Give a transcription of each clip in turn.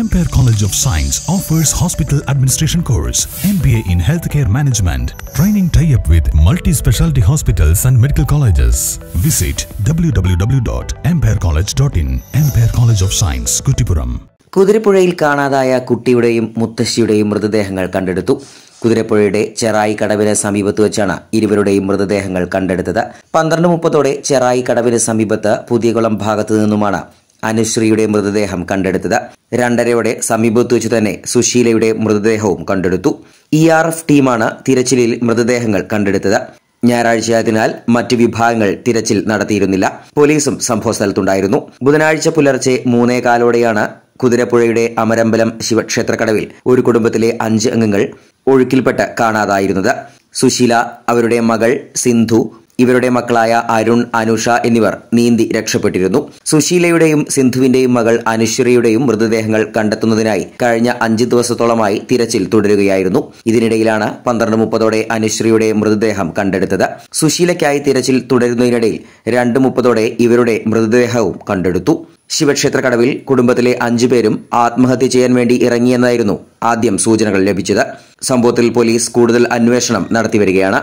Empire College of Science offers hospital administration course, MBA in healthcare management, training tie-up with multi-specialty hospitals and medical colleges. Visit www.empirecollege.in. Empire College of Science, Kutipuram. കുതിരപ്പുഴയിൽ കാണാതായ കുട്ടിയുടെയും മുത്തശ്ശിയുടെയും മൃതദേഹങ്ങൾ കണ്ടെടുത്തു കുതിരപ്പുഴയുടെ ചെറായി കടവിന് സമീപത്ത് വെച്ചാണ് ഇരുവരുടെയും മൃതദേഹങ്ങൾ കണ്ടെടുത്തത് പന്ത്രണ്ട് മുപ്പതോടെ ചെറായി കടവിന് സമീപത്ത് പുതിയകുളം ഭാഗത്തു നിന്നുമാണ് അനുശ്രീയുടെ മൃതദേഹം കണ്ടെടുത്തത് രണ്ടരയോടെ സമീപത്ത് വെച്ച് തന്നെ സുശീലയുടെ മൃതദേഹവും കണ്ടെടുത്തു ഇ ആർ എഫ് ടീമാണ് തിരച്ചിലിൽ മൃതദേഹങ്ങൾ കണ്ടെടുത്തത് ഞായറാഴ്ചയായതിനാൽ മറ്റ് വിഭാഗങ്ങൾ തിരച്ചിൽ നടത്തിയിരുന്നില്ല പോലീസും സംഭവസ്ഥലത്തുണ്ടായിരുന്നു ബുധനാഴ്ച പുലർച്ചെ മൂന്നേ കാലോടെയാണ് കുതിരപ്പുഴയുടെ അമരമ്പലം ശിവക്ഷേത്രക്കടവിൽ ഒരു കുടുംബത്തിലെ അഞ്ച് അംഗങ്ങൾ ഒഴുക്കിൽപ്പെട്ട് കാണാതായിരുന്നത് സുശീല അവരുടെ മകൾ സിന്ധു ഇവരുടെ മക്കളായ അരുൺ അനുഷ എന്നിവർ നീന്തി രക്ഷപ്പെട്ടിരുന്നു സുശീലയുടെയും സിന്ധുവിന്റെയും മകൾ അനുശ്വരയുടെയും മൃതദേഹങ്ങൾ കണ്ടെത്തുന്നതിനായി കഴിഞ്ഞ അഞ്ച് ദിവസത്തോളമായി തിരച്ചിൽ തുടരുകയായിരുന്നു ഇതിനിടയിലാണ് പന്ത്രണ്ട് മുപ്പതോടെ അനുശ്വരയുടെ മൃതദേഹം കണ്ടെടുത്തത് സുശീലയ്ക്കായി തിരച്ചിൽ തുടരുന്നതിനിടയിൽ രണ്ട് മുപ്പതോടെ ഇവരുടെ മൃതദേഹവും കണ്ടെടുത്തു ശിവക്ഷേത്ര കടവിൽ കുടുംബത്തിലെ അഞ്ചുപേരും ആത്മഹത്യ ചെയ്യാൻ വേണ്ടി ഇറങ്ങിയെന്നായിരുന്നു ആദ്യം സൂചനകൾ ലഭിച്ചത് സംഭവത്തിൽ പോലീസ് കൂടുതൽ അന്വേഷണം നടത്തിവരികയാണ്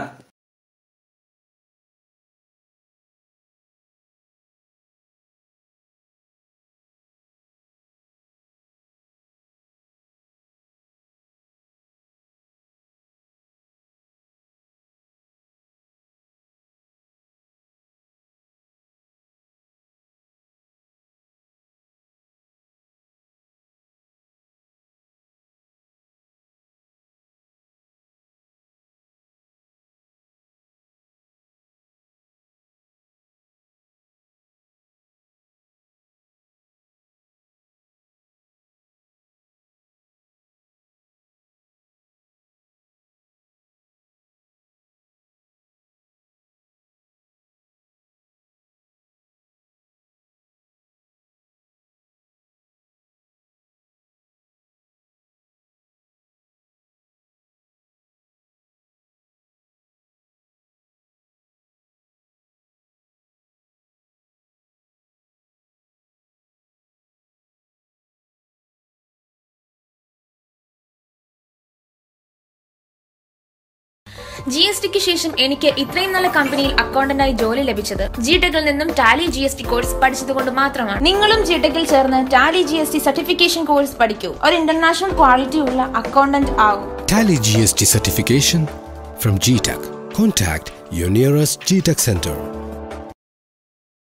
ജി എസ് ടിക്ക് ശേഷം എനിക്ക് ഇത്രയും നല്ല കമ്പനിയിൽ അക്കൗണ്ടന്റായി ജോലി ലഭിച്ചത് ജി ടെക്കിൽ നിന്നും Tally G S T course പഠിച്ചതുകൊണ്ട് മാത്രമാണ് നിങ്ങളും ജി ടെക്കിൽ ചേർന്ന് Tally G S T certification course പഠിക്കൂ ഒരു ഇന്റർനാഷണൽ ക്വാളിറ്റി ഉള്ള അക്കൗണ്ടന്റ് ആകും Tally GST certification from GTEC. Contact your nearest GTEC center.